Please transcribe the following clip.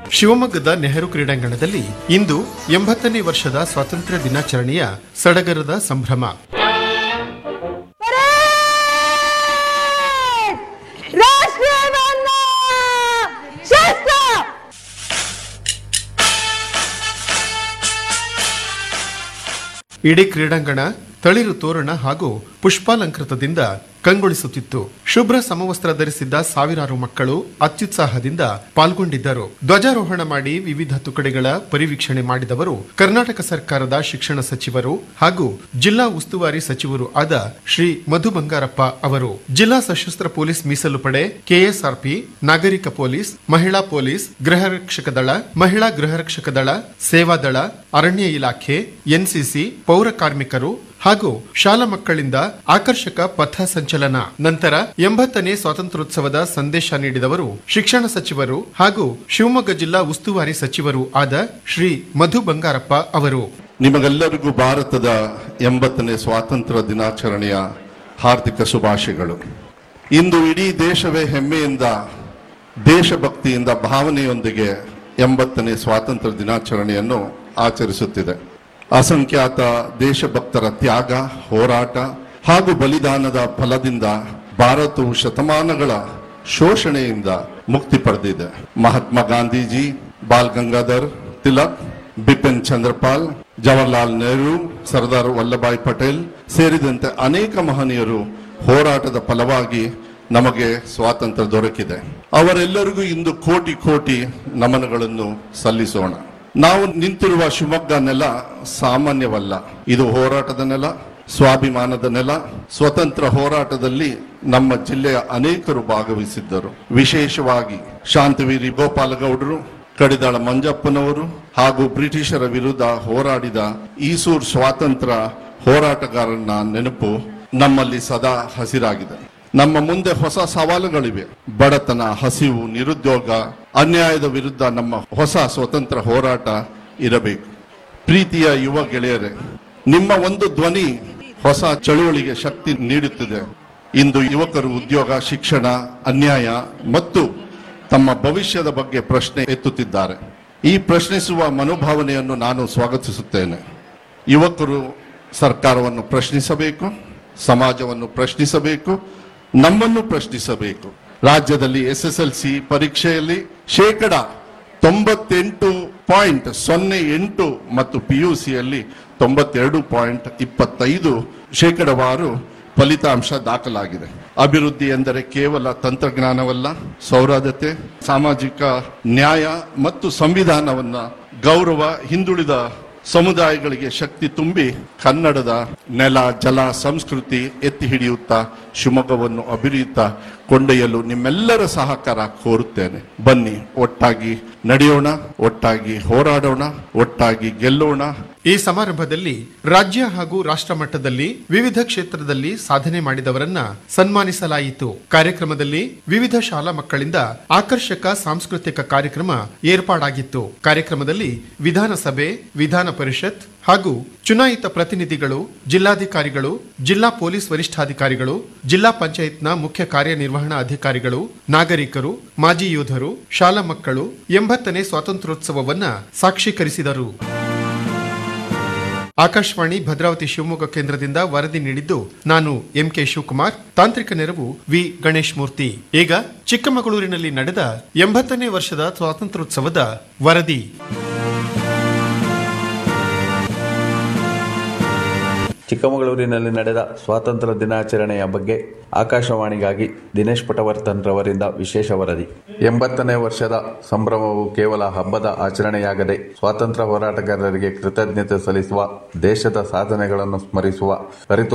ಶಿವಮೊಗ್ಗದ ನೆಹರು ಕ್ರೀಡಾಂಗಣದಲ್ಲಿ ಇಂದು ಎಂಬತ್ತನೇ ವರ್ಷದ ಸ್ವಾತಂತ್ರ್ಯ ದಿನಾಚರಣೆಯ ಸಡಗರದ ಸಂಭ್ರಮ ರಾಷ್ಟ್ರೀಯ ಬಣ್ಣ ಶಸ್ತ್ರ ಇಡೀ ಕ್ರೀಡಾಂಗಣ ತಳಿರು ತೋರಣ ಹಾಗೂ ಪುಷ್ಪಾಲಂಕೃತದಿಂದ ಕಂಗೊಳಿಸುತ್ತಿತ್ತು ಶುಭ್ರ ಸಮವಸ್ತ್ರ ಧರಿಸಿದ್ದ ಸಾವಿರಾರು ಮಕ್ಕಳು ಅತ್ಯುತ್ಸಾಹದಿಂದ ಪಾಲ್ಗೊಂಡಿದ್ದರು ಧ್ವಜಾರೋಹಣ ಮಾಡಿ ವಿವಿಧ ತುಕಡಿಗಳ ಪರಿವೀಕ್ಷಣೆ ಮಾಡಿದವರು ಕರ್ನಾಟಕ ಸರ್ಕಾರದ ಶಿಕ್ಷಣ ಸಚಿವರು ಹಾಗೂ ಜಿಲ್ಲಾ ಉಸ್ತುವಾರಿ ಸಚಿವರು ಆದ ಶ್ರೀ ಮಧು ಬಂಗಾರಪ್ಪ ಅವರು ಜಿಲ್ಲಾ ಸಶಸ್ತ್ರ ಪೊಲೀಸ್ ಮೀಸಲು ಪಡೆ ಕೆಎಸ್ಆರ್ಪಿ ನಾಗರಿಕ ಪೊಲೀಸ್ ಮಹಿಳಾ ಪೊಲೀಸ್ ಗೃಹ ರಕ್ಷಕ ದಳ ಮಹಿಳಾ ಗೃಹ ರಕ್ಷಕ ದಳ ಸೇವಾದಳ ಅರಣ್ಯ ಇಲಾಖೆ ಎನ್ಸಿಸಿ ಪೌರ ಕಾರ್ಮಿಕರು ಹಾಗೂ ಶಾಲಾ ಮಕ್ಕಳಿಂದ ಆಕರ್ಷಕ ಪಥ ಸಂಚಲನ ನಂತರ ಎಂಬತ್ತನೇ ಸ್ವಾತಂತ್ರ್ಯೋತ್ಸವದ ಸಂದೇಶ ನೀಡಿದವರು ಶಿಕ್ಷಣ ಸಚಿವರು ಹಾಗೂ ಶಿವಮೊಗ್ಗ ಜಿಲ್ಲಾ ಉಸ್ತುವಾರಿ ಸಚಿವರು ಆದ ಶ್ರೀ ಮಧು ಬಂಗಾರಪ್ಪ ಅವರು ನಿಮಗೆಲ್ಲರಿಗೂ ಭಾರತದ ಎಂಬತ್ತನೇ ಸ್ವಾತಂತ್ರ್ಯ ದಿನಾಚರಣೆಯ ಹಾರ್ದಿಕ ಶುಭಾಶಯಗಳು ಇಂದು ಇಡೀ ದೇಶವೇ ಹೆಮ್ಮೆಯಿಂದ ದೇಶಭಕ್ತಿಯಿಂದ ಭಾವನೆಯೊಂದಿಗೆ ಎಂಬತ್ತನೇ ಸ್ವಾತಂತ್ರ್ಯ ದಿನಾಚರಣೆಯನ್ನು ಆಚರಿಸುತ್ತಿದೆ ಅಸಂಖ್ಯಾತ ದೇಶಭಕ್ತರ ತ್ಯಾಗ ಹೋರಾಟ ಹಾಗೂ ಬಲಿದಾನದ ಫಲದಿಂದ ಭಾರತವು ಶತಮಾನಗಳ ಶೋಷಣೆಯಿಂದ ಮುಕ್ತಿ ಪಡೆದಿದೆ ಮಹಾತ್ಮ ಗಾಂಧೀಜಿ ಬಾಲ್ ಗಂಗಾಧರ್ ತಿಲಕ್ ಬಿಪಿನ್ ಚಂದ್ರಪಾಲ್ ಜವಾಹರ್ಲಾಲ್ ನೆಹರು ಸರ್ದಾರ್ ವಲ್ಲಭಾಯ್ ಪಟೇಲ್ ಸೇರಿದಂತೆ ಅನೇಕ ಮಹನೀಯರು ಹೋರಾಟದ ಫಲವಾಗಿ ನಮಗೆ ಸ್ವಾತಂತ್ರ್ಯ ದೊರಕಿದೆ ಅವರೆಲ್ಲರಿಗೂ ಇಂದು ಕೋಟಿ ಕೋಟಿ ನಮನಗಳನ್ನು ಸಲ್ಲಿಸೋಣ ನಾವು ನಿಂತಿರುವ ಶಿವಮೊಗ್ಗ ನೆಲ ಸಾಮಾನ್ಯವಲ್ಲ ಇದು ಹೋರಾಟದ ನೆಲ ಸ್ವಾಭಿಮಾನದ ನೆಲ ಸ್ವತಂತ್ರ ಹೋರಾಟದಲ್ಲಿ ನಮ್ಮ ಜಿಲ್ಲೆಯ ಅನೇಕರು ಭಾಗವಹಿಸಿದ್ದರು ವಿಶೇಷವಾಗಿ ಶಾಂತವೀರಿ ಗೋಪಾಲಗೌಡರು ಕಡಿದಾಳ ಮಂಜಪ್ಪನವರು ಹಾಗೂ ಬ್ರಿಟಿಷರ ವಿರುದ್ಧ ಹೋರಾಡಿದ ಈಸೂರ್ ಸ್ವಾತಂತ್ರ್ಯ ಹೋರಾಟಗಾರನ ನೆನಪು ನಮ್ಮಲ್ಲಿ ಸದಾ ಹಸಿರಾಗಿದೆ ನಮ್ಮ ಮುಂದೆ ಹೊಸ ಸವಾಲುಗಳಿವೆ ಬಡತನ ಹಸಿವು ನಿರುದ್ಯೋಗ ಅನ್ಯಾಯದ ವಿರುದ್ಧ ನಮ್ಮ ಹೊಸ ಸ್ವತಂತ್ರ ಹೋರಾಟ ಇರಬೇಕು ಪ್ರೀತಿಯ ಯುವ ಗೆಳೆಯರೇ ನಿಮ್ಮ ಒಂದು ಧ್ವನಿ ಹೊಸ ಚಳುವಳಿಗೆ ಶಕ್ತಿ ನೀಡುತ್ತಿದೆ ಇಂದು ಯುವಕರು ಉದ್ಯೋಗ ಶಿಕ್ಷಣ ಅನ್ಯಾಯ ಮತ್ತು ತಮ್ಮ ಭವಿಷ್ಯದ ಬಗ್ಗೆ ಪ್ರಶ್ನೆ ಎತ್ತುತ್ತಿದ್ದಾರೆ ಈ ಪ್ರಶ್ನಿಸುವ ಮನೋಭಾವನೆಯನ್ನು ನಾನು ಸ್ವಾಗತಿಸುತ್ತೇನೆ ಯುವಕರು ಸರ್ಕಾರವನ್ನು ಪ್ರಶ್ನಿಸಬೇಕು ಸಮಾಜವನ್ನು ಪ್ರಶ್ನಿಸಬೇಕು ನಮ್ಮನ್ನು ಪ್ರಶ್ನಿಸಬೇಕು ರಾಜ್ಯದಲ್ಲಿ ಎಸ್ ಎಸ್ ಎಲ್ ಸಿ ಪರೀಕ್ಷೆಯಲ್ಲಿ ಶೇಕಡ ತೊಂಬತ್ತೆಂಟು ಪಾಯಿಂಟ್ ಸೊನ್ನೆ ಎಂಟು ಮತ್ತು ಪಿ ಯು ಸಿಯಲ್ಲಿ ತೊಂಬತ್ತೆರಡು ಪಾಯಿಂಟ್ ಇಪ್ಪತ್ತೈದು ಶೇಕಡವಾರು ಫಲಿತಾಂಶ ದಾಖಲಾಗಿದೆ ಅಭಿವೃದ್ಧಿ ಎಂದರೆ ಕೇವಲ ತಂತ್ರಜ್ಞಾನವಲ್ಲ ಸೌರಾಧ್ಯತೆ ಸಾಮಾಜಿಕ ನ್ಯಾಯ ಮತ್ತು ಸಂವಿಧಾನವನ್ನ ಗೌರವ ಹಿಂದುಳಿದ ಸಮುದಾಯಗಳಿಗೆ ಶಕ್ತಿ ತುಂಬಿ ಕನ್ನಡದ ನೆಲ ಜಲ ಸಂಸ್ಕೃತಿ ಎತ್ತಿ ಹಿಡಿಯುತ್ತಾ ಶಿವಮೊಗ್ಗವನ್ನು ಅಭಿವೃದ್ಧ ಕೊಂಡೊಯ್ಯಲು ನಿಮ್ಮೆಲ್ಲರ ಸಹಕಾರ ಕೋರುತ್ತೇನೆ ಬನ್ನಿ ಒಟ್ಟಾಗಿ ನಡೆಯೋಣ ಒಟ್ಟಾಗಿ ಹೋರಾಡೋಣ ಒಟ್ಟಾಗಿ ಗೆಲ್ಲೋಣ ಈ ಸಮಾರಂಭದಲ್ಲಿ ರಾಜ್ಯ ಹಾಗೂ ರಾಷ್ಟ್ರ ಮಟ್ಟದಲ್ಲಿ ವಿವಿಧ ಕ್ಷೇತ್ರದಲ್ಲಿ ಸಾಧನೆ ಮಾಡಿದವರನ್ನ ಸನ್ಮಾನಿಸಲಾಯಿತು ಕಾರ್ಯಕ್ರಮದಲ್ಲಿ ವಿವಿಧ ಶಾಲಾ ಮಕ್ಕಳಿಂದ ಆಕರ್ಷಕ ಸಾಂಸ್ಕೃತಿಕ ಕಾರ್ಯಕ್ರಮ ಏರ್ಪಾಡಾಗಿತ್ತು ಕಾರ್ಯಕ್ರಮದಲ್ಲಿ ವಿಧಾನಸಭೆ ವಿಧಾನ ಪರಿಷತ್ ಹಾಗೂ ಚುನಾಯಿತ ಪ್ರತಿನಿಧಿಗಳು ಜಿಲ್ಲಾಧಿಕಾರಿಗಳು ಜಿಲ್ಲಾ ಪೊಲೀಸ್ ವರಿಷ್ಠಾಧಿಕಾರಿಗಳು ಜಿಲ್ಲಾ ಪಂಚಾಯತ್ನ ಮುಖ್ಯ ಕಾರ್ಯನಿರ್ವಹಣಾ ಅಧಿಕಾರಿಗಳು ನಾಗರಿಕರು ಮಾಜಿ ಯೋಧರು ಶಾಲಾ ಮಕ್ಕಳು ಎಂಬತ್ತನೇ ಸ್ವಾತಂತ್ರ್ಯೋತ್ಸವವನ್ನ ಸಾಕ್ಷೀಕರಿಸಿದರು ಆಕಾಶವಾಣಿ ಭದ್ರಾವತಿ ಶಿವಮೊಗ್ಗ ಕೇಂದ್ರದಿಂದ ವರದಿ ನೀಡಿದ್ದು ನಾನು ಎಂಕೆ ಶಿವಕುಮಾರ್ ತಾಂತ್ರಿಕ ನೆರವು ವಿ ಗಣೇಶ್ ಮೂರ್ತಿ ಈಗ ಚಿಕ್ಕಮಗಳೂರಿನಲ್ಲಿ ನಡೆದ ಎಂಬತ್ತನೇ ವರ್ಷದ ಸ್ವಾತಂತ್ರ್ಯೋತ್ಸವದ ವರದಿ ಚಿಕ್ಕಮಗಳೂರಿನಲ್ಲಿ ನಡೆದ ಸ್ವಾತಂತ್ರ್ಯ ದಿನಾಚರಣೆಯ ಬಗ್ಗೆ ಆಕಾಶವಾಣಿಗಾಗಿ ದಿನೇಶ್ ಪಟವರ್ತನ್ ರವರಿಂದ ವಿಶೇಷ ವರದಿ ಎಂಬತ್ತನೇ ವರ್ಷದ ಸಂಭ್ರಮವು ಕೇವಲ ಹಬ್ಬದ ಆಚರಣೆಯಾಗದೆ ಸ್ವಾತಂತ್ರ್ಯ ಹೋರಾಟಗಾರರಿಗೆ ಕೃತಜ್ಞತೆ ಸಲ್ಲಿಸುವ ದೇಶದ ಸಾಧನೆಗಳನ್ನು ಸ್ಮರಿಸುವ ಅರಿತು